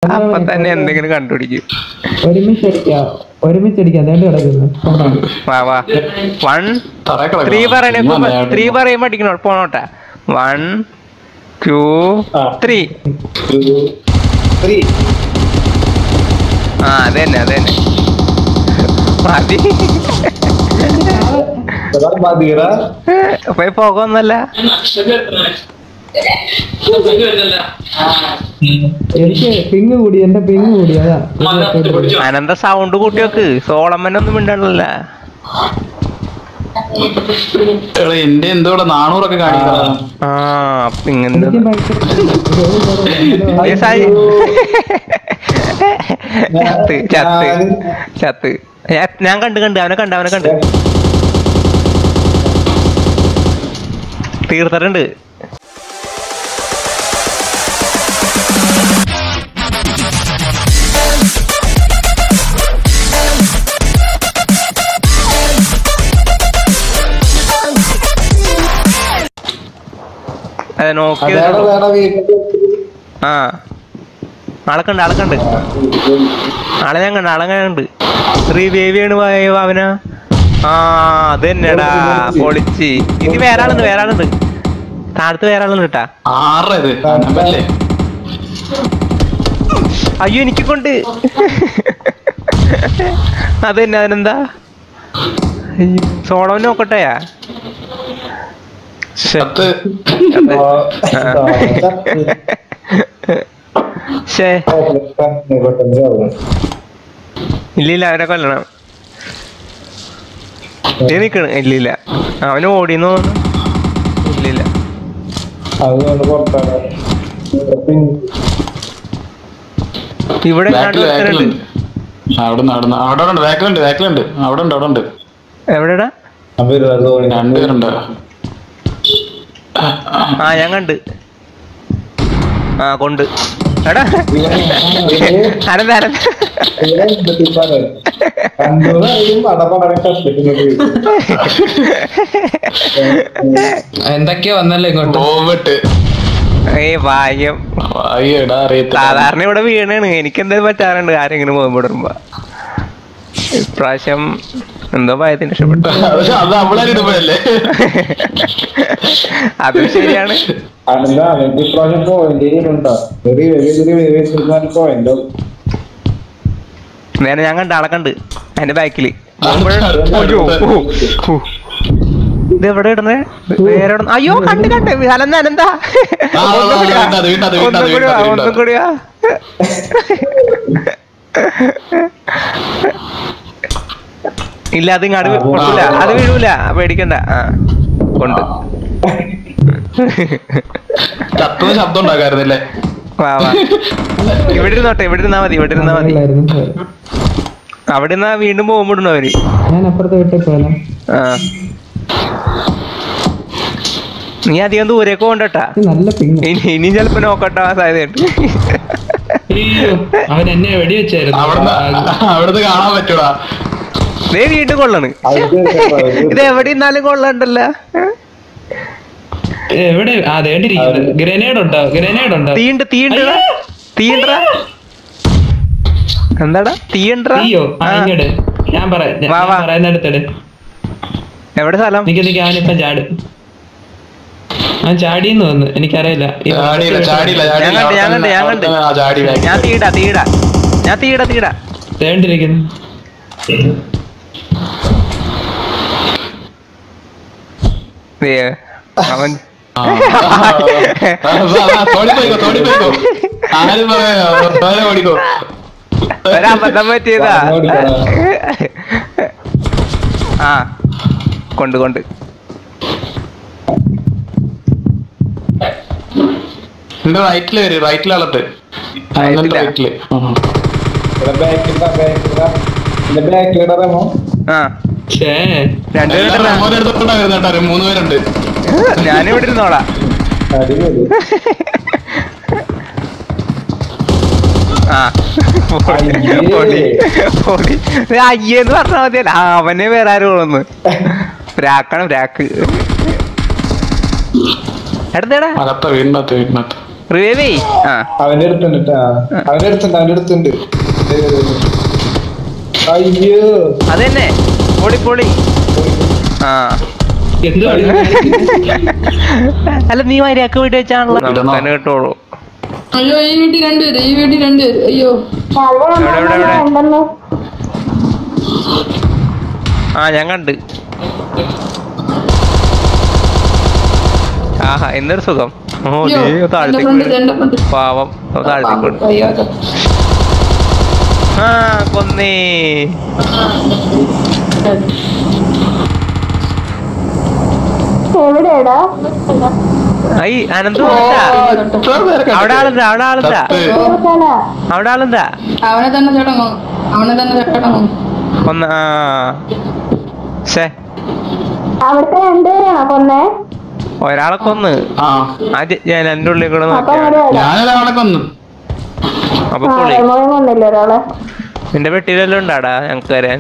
അപ്പൊ തന്നെ എന്തെങ്കിലും കണ്ടുപിടിക്കും ഒരുമിച്ച് അടിക്കാം ഒരുമിച്ച് അടിക്കാം അതേണ്ട കിടക്കുന്നു കൊണ്ടാ. വാ വാ വൺ തറയിൽ കിടക്കണം. ത്രീ പറയണ ചുമ്മാ നേരെ ത്രീ പറയുമ്പോ അടിക്കണോ പോണോട്ടെ വൺ ടു ആ. Three Two, three. ആ അതന്നെ അതന്നെ മതി Benar Madira. പോയി പോകൊന്നല്ല എനിക്ക് പിങ് കൂടി എന്റെ പിങ് കൂടി അതാ അനന്ത സൗണ്ട് കൂട്ടിയോക്ക് സോളമ്മനൊന്നും മിണ്ടല്ല എടാ, എന്റെ എന്തോ ഇവിടെ നാനൂറൊക്കെ കാണിക്കണം ആ അപ്പൊ ഇങ്ങനെ എനിക്ക് ഭയങ്കര ഏ, സായി. ചത്ത് ചത്ത് ചത്ത് ഞാൻ- ഞാൻ കണ്ട് കണ്ട് അവനെ കണ്ട് അവനെ കണ്ട് തീർത്തിട്ടുണ്ട് അതെ നോക്കി Ada ada ada ആ ആളെക്കണ്ട് ആളെക്കണ്ട് ആളെ ഞാൻ കണ്ട് ആളെ ഞാൻ കണ്ട് റിവേവിയാണ് അവന ആ അത് തന്നെടാ പൊളിച്ച് ഇനി വേറെ ആളുണ്ട് വേറെ ആളുണ്ട് താഴത്ത് വേറെ ആളുണ്ട് കേട്ടാ ആറ് ഇത് നമ്പല്ലേ അയ്യോ എനിക്ക് കൊണ്ട് അത് തന്നെ അതിനെന്താ അയ്യോ, സോളവൻ നോക്കട്ടെയാ ശ്ശെ, പത്ത് Oh, ശ്ശേ oh, kan nih buatan jauh. ഇല്ലില്ല അവനെ കൊല്ലണം ദേ നിക്കണ് ഇല്ലില്ല അവന് ഓടിന്ന് തോന്നുന്നു ഇല്ലില്ല Aku yang buatan. Tapi ഇവിടെ എങ്ങാണ്ട് ബാക്കിൽ ഒരുത്തനുണ്ട്. ബാക്കിലുണ്ട് അവിടെ നിന്ന് അവിടെ നിന്ന് അവിടെ ഉണ്ട് ബാക്കിലുണ്ട് ബാക്കിലുണ്ട് അവിടെ ഉണ്ട് അവിടെ ഉണ്ട് എവിടെടാ hampir lalu ini. രണ്ടുപേരുണ്ട് ആ ഞാൻ കണ്ട് ആ കൊണ്ട് എടാ അനന്ത അനന്ത Ini betipan. Kandungan ini ada apa ada kas gitu. എന്തൊക്കെയോ വന്നല്ലോ ഇങ്ങോട്ട് ബോംബിട്ട് ഏയ് ഭാഗ്യം അയ്യടാ അറിയത്തില്ല സാധാരണ ഇവിടെ വീണാണ് എനിക്ക് എന്തായാലും പറ്റാറുണ്ട് ആരെങ്കിലും പോകുമ്പോ ഇടുമ്പോ ഇപ്രാവശ്യം എന്തോ ഭയത്തിന് ഇഷ്ടപ്പെട്ടു പക്ഷെ അത് അവളെ ഇടുമ്പോഴല്ലേ അതും ശരിയാണ് Anda nanti proses poin jadi nonton. Jadi jadi jadi jadi sebenarnya poin dong. നേരെ ഞാൻ കണ്ട് ആളെ കണ്ട് അതിന്റെ ബാക്കില് ഇത് എവിടെ ഇടണേ വേറെ എവിടെ- അയ്യോ കണ്ട് കണ്ട് അനന്ത അനന്ത ആ, ആ, ഒന്നും കൂടി വാ. വീണ്ട, അത് വീണ്ട, അത് വീണ്ട, ഒന്നും അത് കൂടി വാ, വീണ്ട, ഒന്നും കൂടി വാ. ഇല്ല അത് ഇങ്ങാട് ആ, പൊട്ടൂല ആ, അത് വീഴൂല പേടിക്കണ്ട ആ കൊണ്ട് ചത്തുന്ന ശബ്ദം ഉണ്ടാക്കാറുന്നില്ലേ വാ വാ ഇവിടെ ഇരുന്നോട്ടെ ഇവിടെ ഇരുന്നാ മതി ഇവിടെ ഇരുന്നാ മതി അങ്ങനെയല്ലായിരുന്നു. അവിടെ നിന്നാ വീണ്ടും പോകുമ്പോഴുണ്ടോ അവര് ഞാൻ അപ്പുറത്തെ വീട്ടിൽ പോയാലോ ആ നീ അധികം ദൂരേക്ക് പോകണ്ടട്ടാ ഇത് നല്ല പിങ് ഇനി ഇനി ചിലപ്പോ നോക്കട്ടാ സാധ്യതയുണ്ട് അയ്യോ അവൻ എന്നെ വെടിവെച്ചായിരുന്നു അവിടുന്ന് അവിടുന്ന് കാണാൻ പറ്റൂടാ ദേ വീണ്ടും കൊള്ളണ് Ada ഇത് എവിടെ ഇരുന്നാലും കൊള്ളണ്ടല്ല ഏ, എവിടെ ആ ദേണ്ടിരിക്കുന്നത് ഗ്രനേഡ് ഉണ്ടോ ഗ്രനേഡ് ഉണ്ടോ തീണ്ട് തീണ്ടടാ തീണ്ടടാ എന്താടാ തീയണ്ടടാ തീയോ ആ ആ. ഇങ്ങട് ഞാൻ പറയാം ഞാൻ വാ, വാ. പറയുന്നിടത്തെട് എവിടെ സ്ഥലം നിക്ക് നിക്ക് അവനിപ്പം ചാടും അവൻ ചാടിയെന്ന് തോന്നുന്നു എനിക്കറിയില്ല ഈ ചാടിയില്ല ചാടിയില്ല ഞാൻ ചാടിയില്ല കണ്ട് ഞാൻ കണ്ട് ഞാൻ അവിടെ കണ്ട് തന്നെ ആ ചാടി back ഞാൻ ൽ. തീടാ തീടാ ഞാൻ തീടാ തീടാ ദേണ്ടിരിക്കുന്നു ദേ, അവൻ ആ, ആ, ആ, ആ, തോടി പോയിക്കോ തോടി പോയിക്കോ ആരും പറയാ വേറെ ഓടിക്കോ ഒരബദ്ധം പറ്റിയതാ ആ കൊണ്ട് കൊണ്ട് എന്റെ റൈറ്റില് വരും റൈറ്റിൽ അളട്ട് Right-ലാ? റൈറ്റില് Ada back kita back kita. Ada back kita remo. ആ ഛേ രണ്ടുപേരും എടുത്തോണ്ടാ വരുന്നത് കേട്ടോ മൂന്ന് പേരുണ്ട് ഞാനിവിടെ ഇരുന്നോളാം Tadi itu. ആ പൊടി, അയ്യേ. പൊടി, പൊടി. ദേ അയ്യേന്ന് പറഞ്ഞാ മതിയല്ല ആ, അവനെ വേറെ ആരും കൊള്ളുന്നു പ്രാക്കാണ് പ്രാക്ക് എടുത്തേടാ അകത്ത വീടിനകത്ത് വീടിനകത്ത് റിവേവേ ആ അവന്റെ അടുത്തുണ്ട് ട്ടാ. അവന്റെ അടുത്തുണ്ട് അവന്റെ അടുത്തുണ്ട് ദേ, ദേ, ദേ. അയ്യോ അതന്നെ പൊളി പൊളി ആ എന്തുവാ അല്ല നീ മര്യാദക്ക് വീട്ടിൽ വെച്ചാണല്ലോ ഇടണോ? നമുക്ക് തന്നെ കിട്ടുള്ളൂ അയ്യോ ഈ വീട്ടിൽ രണ്ടുപേര് ഈ വീട്ടിൽ രണ്ടുപേര് അയ്യോ എവിടെ എവിടെ എവിടെ ആ ഞാൻ കണ്ട് ആഹാ എന്നൊരു സുഖം ഓ അയ്യോ നീ എന്റെ താഴത്തേക്ക് ഫ്രണ്ട് വീണ്. എന്റെ ഫ്രണ്ട് പാവം ഓ, താഴത്തേക്ക് വീണ്. അയ്യോ അതെ. ആ കൊന്നേ എവിടെയാടാ ഐ അനന്ത് വന്നിട്ടാ? എത്ര പേരെ കണ്ടിട്ട്? അവിടെ ആളുണ്ടാ അവിടെ ആളുണ്ടാ സത്ത്. എവിടെയാടാ? അവിടെ ആളുണ്ടാ അവനെ തന്നെ ചേട്ടങ്ങോ അവനെ തന്നെ ചേട്ടങ്ങോ ഒന്ന് ആ ശേ അവിടുത്തെ രണ്ടുപേരാണോ കൊന്നേ ഒരാളെ കൊന്ന് ആ ആ ജ- ഞാൻ എന്റെ ഉള്ളിൽ കൂടെ അപ്പൊ നോക്കിയാണ് എവിടെയാടാ ഞാനൊരാളെ കൊന്നു അപ്പൊ ആ പൊളി റെമോയും കൊന്നില്ല ഒരാളെ നിന്റെ പെട്ടിയിലെല്ലാം ഉണ്ടാടാ ഞങ്ങക്ക് തരാൻ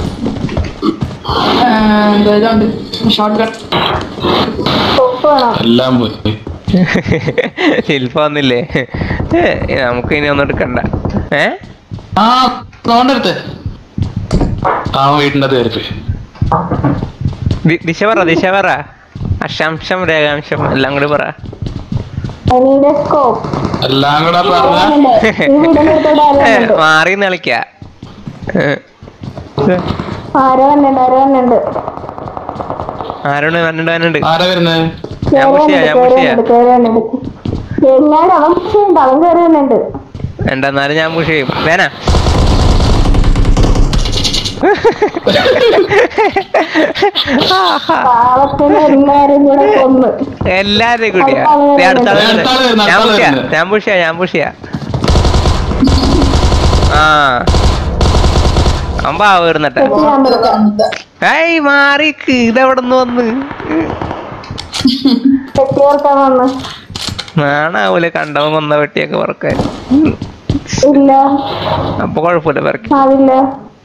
എന്തോ ഇതുണ്ട് ഷോർട്ട് കട്ട് ഉപ്പ് വേണം എല്ലാം പോയി ശില്പ വന്നില്ലേ ഏ, നമുക്ക് ഇനി ഒന്നും എടുക്കണ്ട ഏ ആ നോണ്ടെടുത്ത് ആ വീട്ടിന്റെ അത് കയറിപ്പോയി ദി- ദിശ പറ ദിശ പറ അക്ഷാംശം രേഖാംശം എല്ലാം കൂടി പറ എനിന്റെ സ്കോപ്പ് എല്ലാം കൂടെ പറഞ്ഞ ഈ വീടിന്റെ അടുത്തോടെ ആരോ ഏ, വന്നിട്ടുണ്ട് മാറി നിളിക്ക ആരോ വന്നിട്ടുണ്ട് ആരോ വന്നിട്ടുണ്ട് ആരോട് വന്നിട്ട് വന്നിട്ട് ആരാ വരുന്നത് ഞാൻ കേറി പുഷിയാ, ഞാൻ വന്നിട്ടുണ്ട്, കേറി പുഷിയാ. വന്നിട്ടുണ്ട്, കേറി വന്നിട്ടുണ്ട് എങ്ങാട് അവൻ പുഷയുണ്ട് അവൻ കയറി വന്നിട്ടുണ്ട് എന്താന്നാലും ഞാൻ പുഷ് ചെയ്യും വേന പാവത്തിന് എല്ലാരും കൂടെ കൊന്ന് എല്ലാരും കൂടിയാ ദേ അടുത്ത ആള് വരുന്നു. അടുത്ത ആള് വരുന്നു, ഞാൻ അടുത്ത ആള് പുഷിയാ വരുന്നു. ഞാൻ പുഷിയാ ഞാൻ പുഷിയാ ആ അമ്പാ വരുന്നട്ടെ തെറ്റ് ഞാൻ കൊടുക്കാം ഏയ് മാറിക്ക് ഇതെവിടെ നിന്ന് വന്ന് തെറ്റ് ചേർക്കാൻ വന്ന് നാണാവൂലെ കണ്ടവൻ കൊന്ന വെട്ടിയൊക്കെ പറക്കാൻ ഇല്ല അപ്പൊ കുഴപ്പമില്ല പറക്കി ആവില്ല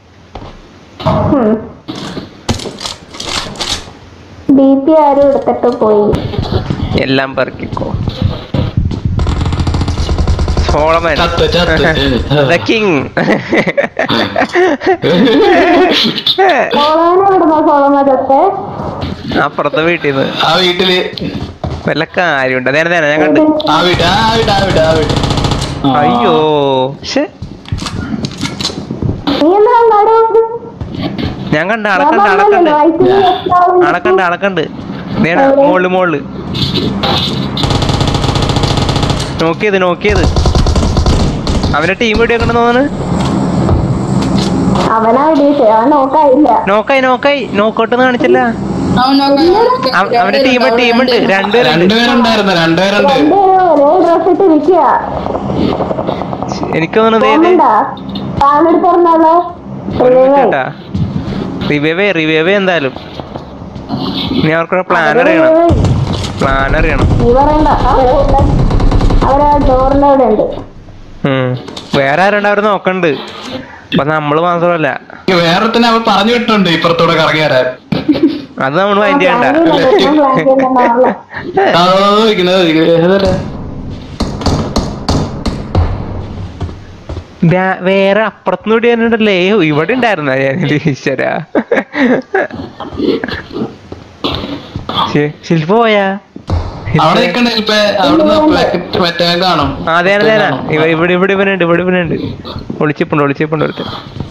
ബി പി ആരും എടുത്തിട്ട് പോയി എല്ലാം പറക്കിക്കോ സോളമൻ ചത്ത് ചത്ത് ദ കിങ് സോളോനെ വിടുന്ന സോളോമതൊക്കെ അപ്പുറത്തെ വീട്ടിൽ നിന്ന് ആ വീട്ടില് വല്ല കാര്യമുണ്ട് നേരെ നേരെ ഞാൻ കണ്ട് ആ വീട്ട് ആ വീട്ട് ആ വീട്ട് ആ വീട്ട് ആ. അയ്യോ ശ്ശെ, നീ എന്താ അങ്ങാട് വന്നത്? ഞാൻ കണ്ട് ഞാൻ അളക്കണ്ട് അളക്കണ്ട് പറഞ്ഞല്ലോ, വയറ്റിൽ എത്താവും. അളക്കണ്ട് അളക്കണ്ട് നേടാ മോള് മോള് നോക്കിയത് നോക്കിയത് അവന്റെ ടീം ഇവിടെ വെക്കണെന്ന് തോന്നുന്നു അവനാ ഇടിയിച്ചേ അവൻ നോക്കായില്ല നോക്കായി നോക്കായി നോക്കോട്ടെന്ന് കാണിച്ചില്ല അവൻ നോക്കാം അവ- അവന്റെ ടീം ടീമുണ്ട് രണ്ടുപേരുണ്ട് രണ്ടുപേരുണ്ടായിരുന്നു രണ്ടുപേരുണ്ട് രണ്ടുപേരും ഒരേ ഡ്രസ് ഇട്ട് ഇരിക്കുക എനിക്ക് തോന്നുന്നത് ഏത് ഓർമ്മണ്ടാ താനെടുത്ത് പറഞ്ഞാലോ ഒരു മിനിറ്റ് കേട്ടാ റിവൈവേ റിവൈവേ എന്തായാലും ഇനി അവർക്കൊരു പ്ലാൻ അറിയണം പ്ലാൻ അറിയണം നീ പറയണ്ട ആ, ഉണ്ട്. അവരാ ഡോറിന്റെ അവിടെ ഉണ്ട് ഉം. വേറെ ആരുണ്ട് അവർ നോക്കണ്ട് അപ്പൊ നമ്മള് മാത്രമല്ല വേറെ അവൻ പറഞ്ഞു വിട്ടുണ്ട് ഇപ്പുറത്തൂടെ കറങ്ങി വരാൻ അത് നമ്മൾ മൈൻഡ് ചെയ്യണ്ട ആ, ഇരിക്കുന്നത്, ഇരിക്കുന്നത്. ഏതല്ലേ? ദാ- വേറെ അപ്പുറത്തുനിന്ന് കൂടി വന്നിട്ടല്ലേ ഇവിടെ ഉണ്ടായിരുന്ന ഞാൻ ഈശ്വര ശി- ശില്പ പോയാ അവിടെ നിൽക്കണ്ട ഇപ്പൊ അവിടുന്ന് പാക്കറ്റ് മറ്റേ കാണും ആ, അതെ അതെ അതെ ഇവ- ഇവിടെ ഇവിടെ ഇവനുണ്ട് ഇവിടെ ഇവനുണ്ട് ഒളിച്ചിപ്പുണ്ട് ഒളിച്ചിപ്പുണ്ട് അടുത്ത്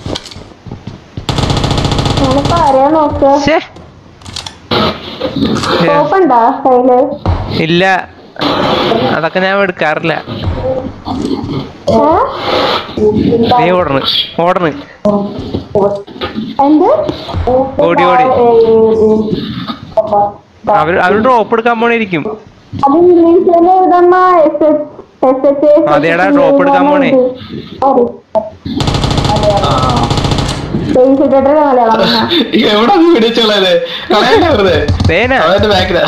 ഞാനിപ്പോ ആരെയാ നോക്കുക ശ്ശേ. ശ്ശേ. കോപ്പുണ്ടോ കയ്യില് ഇല്ല അതൊക്കെ ഞാൻ എടുക്കാറില്ല ഏ? നീ ഓടണ് ഓടണ് എന്ത് ഓടി, ഓടി. ഏ, അവര് അവര് ഡ്രോപ്പ് എടുക്കാൻ പോണിരിക്കും അത് ഇംഗ്ലീഷില് എഴുതുന്ന എസ് എച്ച് എസ് എച്ച് അതേടാ, drop എടുക്കാൻ പോണേ. ബേസ് ഇട്ടിട്ട് മലയാളം പറഞ്ഞാ. എവിടെ പിടിച്ചോളത് കളയണ്ട വെറുതെ തേനാ അവന്റെ ബാക്കിലാ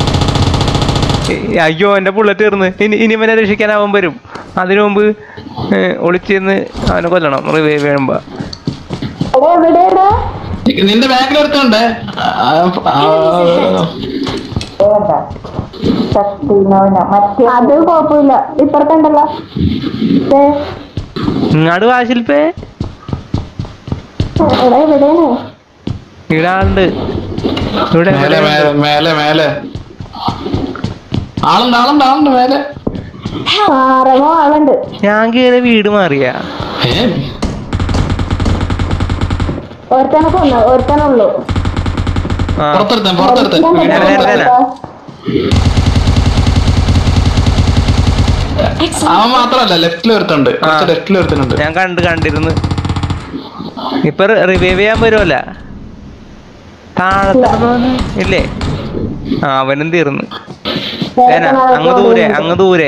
അയ്യോ എന്റെ ബുള്ളറ്റ് തീർന്ന് ഇനി ഇനി ഇവനെ രക്ഷിക്കാൻ അവൻ വരും അതിനു മുമ്പ് ഏ, ഒളിച്ചിന്ന് അവനെ കൊല്ലണം റിവൈവ് ചെയ്യുമ്പോ എടാ, എവിടെയാടാ? നിന്റെ ബാക്കിൽ എടുത്തോണ്ടേ വേണ്ട. മറ്റേ അത് കുഴപ്പമില്ല ഇപ്പുറത്തുണ്ടല്ലോ ദേ, ഇങ്ങാട് വാ ശില്പേ ഇവിടെ എവിടെയാണ് ഇവിടെ ആളുണ്ട് ഇവിടെ മേലെ ഇവിടെ മേലെ മേലെ മേലെ ആളുണ്ട് ആളുണ്ട് ആളുണ്ട് മേലെ ആറമോ ആളുണ്ട് ഞാൻ കേറിയ വീട് മാറിയാ ഏ ഒരുത്തനെ കൊന്നു ഒരുത്തനെ ഉള്ളൂ ആ പുറത്തെടുത്തേ പുറത്തെടുത്തേ നേരെ, നേരെ, നേരെ. അവൻ മാത്രല്ല ലെഫ്റ്റിൽ ഒരുത്തുണ്ട് കുറച്ച് ലെഫ്റ്റിൽ ഒരുത്തനുണ്ട് ഞാൻ കണ്ട് കണ്ടിരുന്നു ഇപ്പൊ റിവൈവ് ചെയ്യാൻ വരുമല്ല താഴത്തെ ഇല്ലേ ആ അവനും തീർന്നു വേന അങ്ങ് ദൂരെ അങ്ങ് ദൂരെ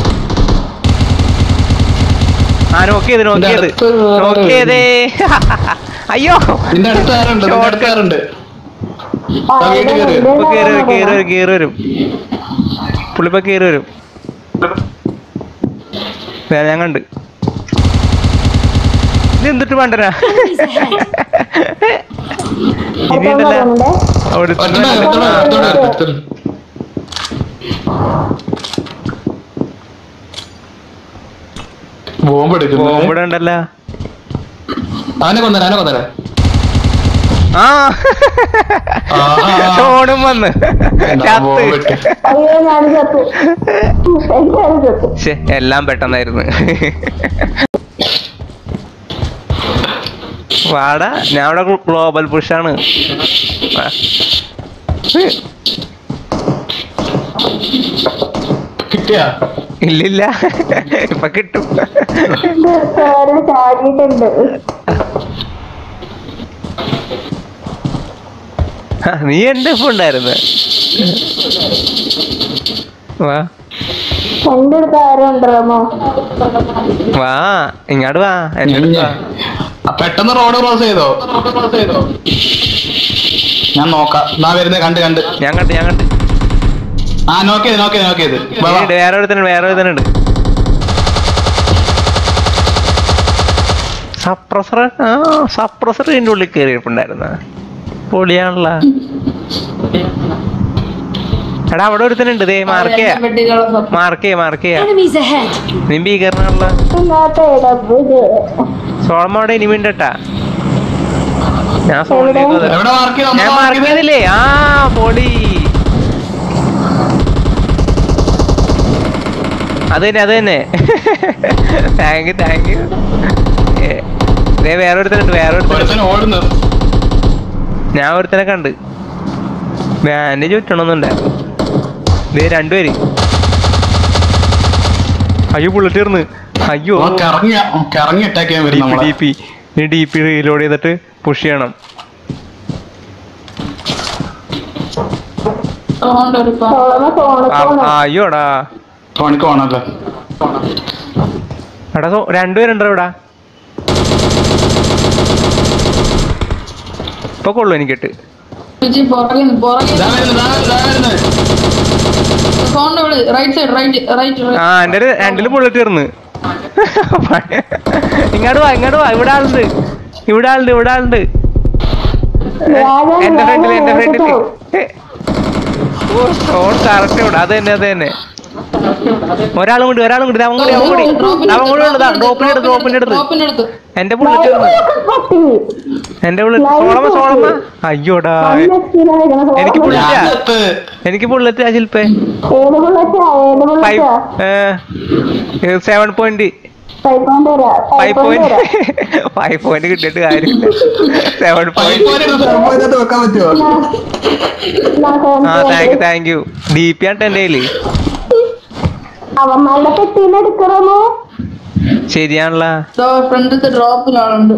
ആ നോക്കിയത് നോക്കിയത് അടുത്ത് വേറെ നോക്കിയതേ അയ്യോ നിന്റെ അടുത്ത് ആരുണ്ട് നിന്റെ അടുത്ത് ആരുണ്ട് ആ വീട്ടിൽ കയറി ഇപ്പൊ കേറി വരും കേറി വരും കേറി വരും പുള്ളിപ്പോ കേറി വരും വേറെ ഞാൻ കണ്ട് ഇത് എന്തിട്ട് പണ്ടരാ ഇനിയുണ്ടല്ലോ ഒരുത്തനുണ്ട്, ഒരുത്തനുണ്ട്, ഒരുത്തനുണ്ട്, ഒരുത്തനുണ്ട്. ബോംബ് എടുക്കുന്നു ബോംബിടെ ഉണ്ടല്ലോ അവനെ കൊന്നേരെ അവനെ കൊന്നേരെ ആ ആ, ആ, ആ. ഷോണും വന്ന് എന്താ ബോംബ് ഇട്ട്? ചത്ത് അയ്യോ ഞാൻ ചത്തു എല്ലാരും ചത്തു ശ്ശെ, എല്ലാം പെട്ടെന്നായിരുന്നു വാടാ ഞാൻ അവിടെ ഗ്ലോബൽ പുഷാണ് കിട്ടിയാ ഇല്ലില്ല ഇപ്പൊ കിട്ടും സാറ് ചാടിയിട്ടുണ്ട് ആ, നീ എന്റെ ഇപ്പൊ ഉണ്ടായിരുന്നു വാ എന്റെ അടുത്ത് ആരും ഉണ്ടോ വാ ഇങ്ങോട്ട് വാ എന്റെ അടുത്ത് വാ ആ, പെട്ടെന്ന് റോഡ് ക്രോസ് ചെയ്തോ ക്രോസ് ചെയ്തോ ഞാൻ നോക്കാം നാ വരുന്നത് കണ്ട് കണ്ട് ഞാൻ കണ്ട് ഞാൻ കണ്ട് ആ നോക്കിയത് നോക്കിയത് നോക്കിയത് വാ, വാ. ഇണ്ട്, വേറെ ഒരുത്തനുണ്ട് വേറെ ഒരുത്തനുണ്ട് സപ്രസർ ആ സപ്രസർ ഇതിന്റെ ഉള്ളിൽ കയറിയിട്ടുണ്ടായിരുന്ന പൊളിയാണല്ല എടാ അവിടെ ഒരുത്തനുണ്ട് ദേ മാർക്ക് ചെയ്യാ പെട്ടികളെ മാർക്ക് ചെയ്യാ മാർക്ക് ചെയ്യാ Enemies ahead! നീ ഭീകരണമുള്ള ഇല്ലാത്ത ഇടപ്പ് ഇത് സോളമ അവിടെ ഇനി വീണ്ടട്ടാ ഞാൻ സോളിലേക്ക് വരാം. എവിടെ മാർക്ക് ചെയ്തോ ഞാൻ മാർക്ക് ചെയ്തില്ലേ ആ പൊളി അത് തന്നെ അത് തന്നെ താങ്ക് യു താങ്ക് യു വേറെ ഒരുത്തനുണ്ട് വേറെ ഒരുത്തനുണ്ട് ഒരുത്തൻ ഓടുന്നു ഞാൻ ഒരുത്തനെ കണ്ട് ബാൻഡേജ് ചുറ്റണമെന്നുണ്ടായിരുന്നു ദേ രണ്ടുപേര് അയ്യോ ബുള്ളറ്റ് തീർന്ന് അയ്യോ അവൻ കറങ്ങി കറങ്ങി അറ്റാക്ക് ചെയ്യാൻ വരും നമ്മളെ ഡി പി നീ ഡി പി റീലോഡ് ചെയ്തിട്ട് പുഷ് ചെയ്യണം സോണ്ട് ഒരു പ- സോളമ ഫോണിൽ ആ, പോണം ആ, അയ്യോടാ തോണിക്ക് പോണല്ലോ എടാ സോ- രണ്ടുപേരുണ്ടോ ഇവിടെ ഇപ്പൊ കൊള്ളു എനിക്കിട്ട് ചേച്ചി പുറകിൽ നിന്ന് പുറകിൽ ഇതാ വരുന്നു, ഇതാ വരുന്നു, ഇതാ വരുന്നു. സോണ്ട് വിളി റൈറ്റ് സൈഡ് റൈറ്റ് റൈറ്റ് ആ എന്റെ ഒരു രണ്ടില് ബുള്ളറ്റ് തീർന്ന് ഇങ്ങോട്ട് വാ ഇങ്ങോട്ട് വാ ഇവിടെ ആളുണ്ട് ഇവിടെ ആളുണ്ട് ഇവിടെ ആളുണ്ട് വേഗം എന്റെ ഫ്രണ്ടില് എന്റെ വേഗം ഫ്രണ്ടില് എടുത്തോ. ഓ സ്റ്റോൺ കറക്റ്റ് ഇവിടെ അത് തന്നെ അത് തന്നെ ഒരാളും കൂടി ഒരാളും കൂടി ദാ അവൻ കൂടി അവൻ കൂടി ദാ അവൻ കൂടി ഉണ്ട് ഡ്രോപ്പിന്റെ അടുത്ത് ഡ്രോപ്പിന്റെ അടുത്ത് ഡ്രോപ്പിന്റെ അടുത്ത് എന്റെ ബുള്ളറ്റ് തീർന്ന് പട്ടി എന്റെ ബുള്ളറ്റ് സോളമ സോളമ അയ്യോടാ എനിക്ക് ഞാൻ ബുള്ളറ്റാ ചത്ത്. എനിക്ക് ബുള്ളറ്റ് ആ ശില്പേ ഏത് ബുള്ളറ്റാ ഏത് ഫൈവ് ബുള്ളറ്റാ സെവൻ പോയിന്റ് ഫൈവ് പോയിന്റ് തരാം ഫൈവ് ഫൈവ് പോയിന്റ് പോയിന്റ് തരാം ഫൈവ് പോയിന്റ് കിട്ടിയിട്ട് കാര്യമില്ല സെവൻ പൈപ്പ് പോയിന്റ് വരെ എടുത്ത് സർവ്വ ഇതിനകത്ത് വെക്കാൻ പറ്റുമോ ആ thank you thank you D P ആണ് എന്റെ കയ്യില് അവന്മാരുടെ പെട്ടീന്ന് എടുക്കണമോ ശരിയാണല്ലോ ഫ്രണ്ടിലത്തെ ഡ്രോപ്പിൽ ആളുണ്ട്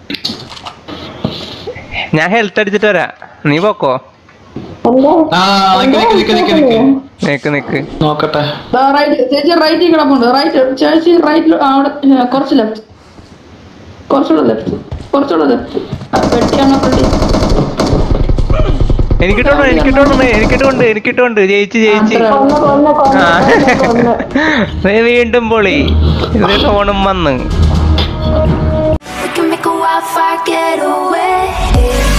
ഞാൻ ഹെൽത്ത് അടിച്ചിട്ട് വരാം നീ പോക്കോ എന്റെ ആ നിക്ക് നിക്ക് നിക്ക് നിക്ക് നിക്ക് നിക്ക് നിക്ക് നോക്കട്ടെ റൈറ്റ് ചേച്ചി റൈറ്റിൽ കിടപ്പുണ്ട് റൈറ്റ് ചേച്ചി റൈറ്റ് അവിടെ ഏ, കുറച്ച് ലെഫ്റ്റ് കുറച്ചുകൂടെ ലെഫ്റ്റ് കുറച്ചുകൂടെ ലെഫ്റ്റ് പെട്ടിയാണ് പെട്ടി എനിക്കിട്ടുണ്ട് എനിക്കിട്ടുണ്ട് എനിക്കിട്ടുണ്ട് എനിക്കിട്ടുണ്ട് ജയിച്ച് ജയിച്ച് കൊന്ന് കൊന്ന് കൊന്ന് ആ കൊന്ന് കൊന്ന് ദേ വീണ്ടും പൊളി ഇത് ഫോണും വന്ന് We can make a wildfire get away.